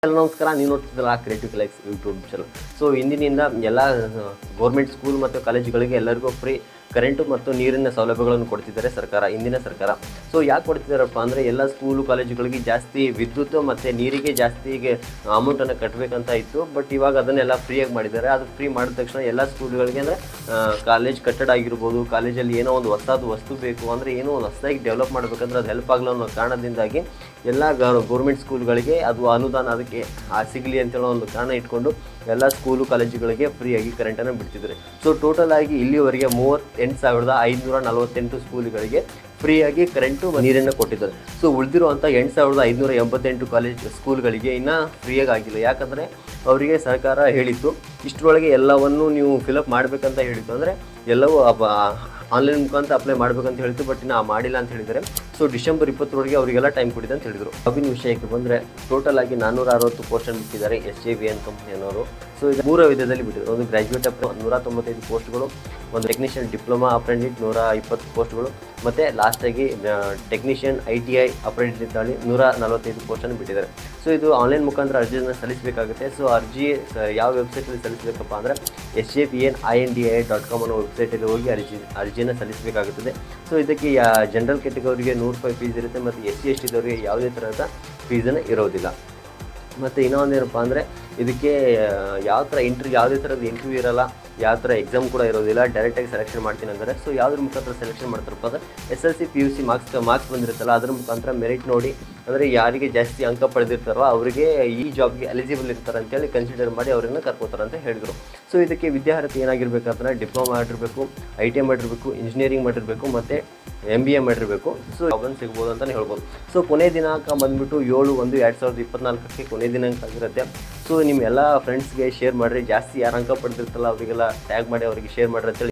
hello ನಮಸ್ಕಾರ ನೀವು ನೋಡ್ತಿದ್ದಲ್ಲ creative collects YouTube channel so ಇಂದಿನಿಂದ ಎಲ್ಲ ಗೌರ್ಮೆಂಟ್ ಸ್ಕೂಲ್ ಮತ್ತು ಕಾಲೇಜುಗಳಿಗೆ ಎಲ್ಲರಿಗೂ ಫ್ರೀ ಕರೆಂಟು ಮತ್ತು ನೀರಿನ ಸೌಲಭ್ಯಗಳನ್ನು ಕೊಡ್ತಿದ್ದಾರೆ ಸರ್ಕಾರ ಇಂದಿನ ಸರ್ಕಾರ ಸೊ ಯಾಕೆ ಕೊಡ್ತಿದ್ದಾರಪ್ಪ ಅಂದರೆ ಎಲ್ಲ ಸ್ಕೂಲು ಕಾಲೇಜುಗಳಿಗೆ ಜಾಸ್ತಿ ವಿದ್ಯುತ್ ಮತ್ತು ನೀರಿಗೆ ಜಾಸ್ತಿಗೆ ಅಮೌಂಟನ್ನು ಕಟ್ಟಬೇಕಂತ ಇತ್ತು ಬಟ್ ಇವಾಗ ಅದನ್ನೆಲ್ಲ ಫ್ರೀಯಾಗಿ ಮಾಡಿದ್ದಾರೆ ಅದು ಫ್ರೀ ಮಾಡಿದ ತಕ್ಷಣ ಎಲ್ಲ ಸ್ಕೂಲ್ಗಳಿಗೆ ಅಂದರೆ ಕಾಲೇಜ್ ಕಟ್ಟಡ ಆಗಿರ್ಬೋದು ಕಾಲೇಜಲ್ಲಿ ಏನೋ ಒಂದು ಹೊಸದು ವಸ್ತು ಬೇಕು ಅಂದರೆ ಏನೋ ಒಂದು ಹೊಸದಾಗಿ ಡೆವಲಪ್ ಮಾಡಬೇಕಂದ್ರೆ ಅದು ಹೆಲ್ಪ್ ಆಗಲ್ಲ ಅನ್ನೋ ಕಾರಣದಿಂದಾಗಿ ಎಲ್ಲ ಗೌರ್ಮೆಂಟ್ ಸ್ಕೂಲ್ಗಳಿಗೆ ಅದು ಅನುದಾನ ಅದಕ್ಕೆ ಆ ಸಿಗಲಿ ಅಂತೇಳೋ ಒಂದು ಕಾರಣ ಇಟ್ಕೊಂಡು ಎಲ್ಲ ಸ್ಕೂಲು ಕಾಲೇಜುಗಳಿಗೆ ಫ್ರೀಯಾಗಿ ಕರೆಂಟನ್ನು ಬಿಡ್ತಿದ್ದಾರೆ ಸೊ ಟೋಟಲ್ ಆಗಿ ಇಲ್ಲಿವರೆಗೆ ಮೂವತ್ತೆಂಟು ಸಾವಿರದ ಐದುನೂರ ನಲವತ್ತೆಂಟು ಸ್ಕೂಲ್ಗಳಿಗೆ ಫ್ರೀಯಾಗಿ ಕರೆಂಟು ನೀರನ್ನು ಕೊಟ್ಟಿದ್ದಾರೆ ಸೊ ಉಳಿದಿರುವಂಥ ಎಂಟು ಸಾವಿರದ ಐದುನೂರ ಎಂಬತ್ತೆಂಟು ಕಾಲೇಜ್ ಸ್ಕೂಲ್ಗಳಿಗೆ ಇನ್ನೂ ಫ್ರೀಯಾಗಿ ಆಗಿಲ್ಲ ಯಾಕಂದರೆ ಅವರಿಗೆ ಸರ್ಕಾರ ಹೇಳಿತ್ತು ಇಷ್ಟರೊಳಗೆ ಎಲ್ಲವನ್ನು ನೀವು ಫಿಲಪ್ ಮಾಡಬೇಕಂತ ಹೇಳಿತ್ತು ಅಂದರೆ ಎಲ್ಲವೂ ಆನ್ಲೈನ್ ಮುಖಾಂತರ ಅಪ್ಲೈ ಮಾಡಬೇಕಂತ ಹೇಳಿತ್ತು ಬಟ್ ಇನ್ನು ಮಾಡಿಲ್ಲ ಅಂತ ಹೇಳಿದ್ದಾರೆ ಸೊ ಡಿಸೆಂಬರ್ ಇಪ್ಪತ್ತರವರೆಗೆ ಅವರಿಗೆಲ್ಲ ಟೈಮ್ ಕೊಟ್ಟಿದೆ ಅಂತ ಹೇಳಿದರು ಜಾಬಿನ ವಿಷಯಕ್ಕೆ ಬಂದರೆ ಟೋಟಲ್ ಆಗಿ ನಾನ್ನೂರ ಅರವತ್ತು ಪೋಸ್ಟನ್ನು ಬಿಟ್ಟಿದ್ದಾರೆ ಎಸ್ ಜೆ ವಿ ಎನ್ ಕಂಪ್ನಿಯವರು ಸೊ ಇದು ಮೂರು ವಿಧದಲ್ಲಿ ಬಿಟ್ಟಿದ್ದಾರೆ ಒಂದು ಗ್ರ್ಯಾಜುಯೇಟ್ ಅಪ್ ನೂರ ತೊಂಬತ್ತೈದು ಪೋಸ್ಟ್ಗಳು ಒಂದು ಟೆಕ್ನಿಷಿಯನ್ ಡಿಪ್ಲೊಮಾ ಅಪ್ರೆಂಟಿಟ್ ನೂರ ಇಪ್ಪತ್ತು ಪೋಸ್ಟ್ಗಳು ಮತ್ತು ಲಾಸ್ಟಾಗಿ technician I T I apprentice ಅಂತೇಳಿ ನೂರ ನಲವತ್ತೈದು ಪೋಸ್ಟನ್ನು ಬಿಟ್ಟಿದ್ದಾರೆ ಸೊ ಇದು ಆನ್ಲೈನ್ ಮುಖಾಂತರ ಅರ್ಜಿಯನ್ನು ಸಲ್ಲಿಸಬೇಕಾಗುತ್ತೆ ಸೊ ಅರ್ಜಿ ಸ- ಯಾವ ವೆಬ್ಸೈಟಲ್ಲಿ ಸಲ್ಲಿಸಬೇಕಪ್ಪ ಅಂದರೆ S J P N I N D I dot com ಅನ್ನೋ ವೆಬ್ಸೈಟಲ್ಲಿ ಹೋಗಿ ಅರ್ಜಿ ಅರ್ಜಿಯನ್ನು ಸಲ್ಲಿಸಬೇಕಾಗುತ್ತದೆ ಸೊ ಇದಕ್ಕೆ ಯಾ ಜನರಲ್ ಕೆಟಗರಿಗೆ ನೂರು ರೂಪಾಯಿ ಫೀಸ್ ಇರುತ್ತೆ ಮತ್ತು ಎಸ್ ಸಿ ಎಸ್ ಟಿದವರಿಗೆ ಯಾವುದೇ ಥರದ ಫೀಸನ್ನು ಇರೋದಿಲ್ಲ ಮತ್ತು ಇನ್ನೊಂದು ಏನಪ್ಪ ಅಂದರೆ ಇದಕ್ಕೆ ಯಾವ ಥರ ಇಂಟರ್ವ್ಯೂ ಯಾವುದೇ ಥರದ ಇಂಟರ್ವ್ಯೂ ಇರಲ್ಲ ಯಾವ ಥರ ಎಕ್ಸಾಮ್ ಕೂಡ ಇರೋದಿಲ್ಲ ಡೈರೆಕ್ಟಾಗಿ ಸೆಲೆಕ್ಷನ್ ಮಾಡ್ತೀನಿ ಅಂದರೆ ಸೊ ಯಾವುದ್ರ ಮುಖಾಂತರ ಸೆಲೆಕ್ಷನ್ ಮಾಡ್ತಾರಪ್ಪ ಅಂದರೆ S L C P U C marks marks ಬಂದಿರುತ್ತಲ್ಲ ಅದ್ರ ಮುಖಾಂತರ ಮೆರಿಟ್ ನೋಡಿ ಅಂದರೆ ಯಾರಿಗೆ ಜಾಸ್ತಿ ಅಂಕ ಪಡೆದಿರ್ತಾರೋ ಅವರಿಗೆ ಈ ಜಾಬ್ಗೆ ಎಲಿಜಿಬಲ್ ಇರ್ತಾರೆ ಅಂತೇಳಿ ಕನ್ಸಿಡರ್ ಮಾಡಿ ಅವರನ್ನು ಕರ್ಕೋತಾರೆ ಅಂತ ಹೇಳಿದರು ಸೊ ಇದಕ್ಕೆ ವಿದ್ಯಾರ್ಥಿ ಏನಾಗಿರ್ಬೇಕಂದ್ರೆ ಡಿಪ್ಲೊಮಾ ಮಾಡಿರಬೇಕು ಐ ಟಿ ಐ ಮಾಡಿರಬೇಕು ಇಂಜಿನಿಯರಿಂಗ್ ಮಾಡಿರಬೇಕು ಮತ್ತು ಎಮ್ ಬಿ ಎ ಮಾಡಿರಬೇಕು ಸೊ ಜಾಬನ್ನು ಸಿಗ್ಬೋದು ಅಂತಲೇ ಹೇಳ್ಬೋದು ಸೊ ಕೊನೆ ದಿನಾಂಕ ಬಂದುಬಿಟ್ಟು ಏಳು ಒಂದು ಎರಡು ಸಾವಿರದ ಇಪ್ಪತ್ನಾಲ್ಕಕ್ಕೆ ಕೊನೆ ದಿನಾಂಕ ಆಗಿರುತ್ತೆ ಸೊ ನಿಮ್ಮ ಎಲ್ಲ ಫ್ರೆಂಡ್ಸ್ಗೆ ಶೇರ್ ಮಾಡಿರಿ ಜಾಸ್ತಿ ಯಾರು ಅಂಕ ಪಡೆದಿರ್ತಲ್ಲ ಅವರಿಗೆಲ್ಲ ಟ್ಯಾಗ್ ಮಾಡಿ ಅವರಿಗೆ ಶೇರ್ ಮಾಡಿರಿ ಅಂತೇಳಿ